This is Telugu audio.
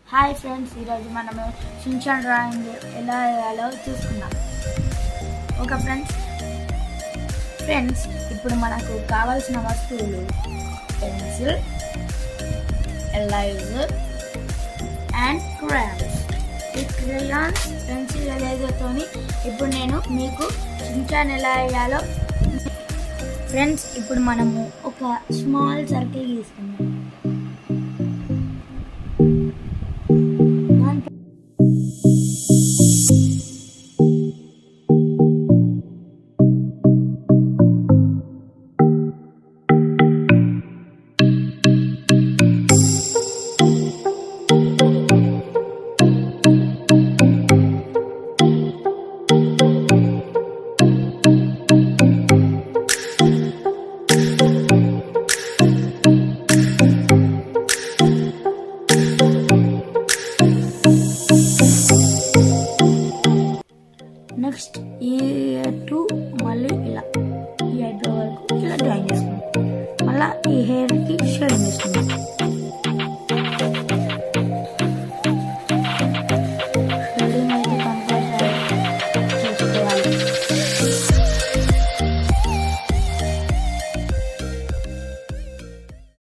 హాయ్ ఫ్రెండ్స్ ఈరోజు మనము షిన్చాన్ డ్రాయింగ్ ఎలా వేయాలో చూసుకుందాం ఓకే ఫ్రెండ్స్ ఫ్రెండ్స్ ఇప్పుడు మనకు కావాల్సిన వస్తువులు పెన్సిల్ ఎలైజర్ అండ్ క్రామ్స్ ఈ క్రేయాన్స్ పెన్సిల్ ఎలైజర్తోని ఇప్పుడు నేను మీకు షిన్చాన్ ఎలా వేయాలో ఫ్రెండ్స్ ఇప్పుడు మనము ఒక స్మాల్ సర్కిల్ గీసుకుందాం దాంట్లో నెక్స్ట్ ఈ టూ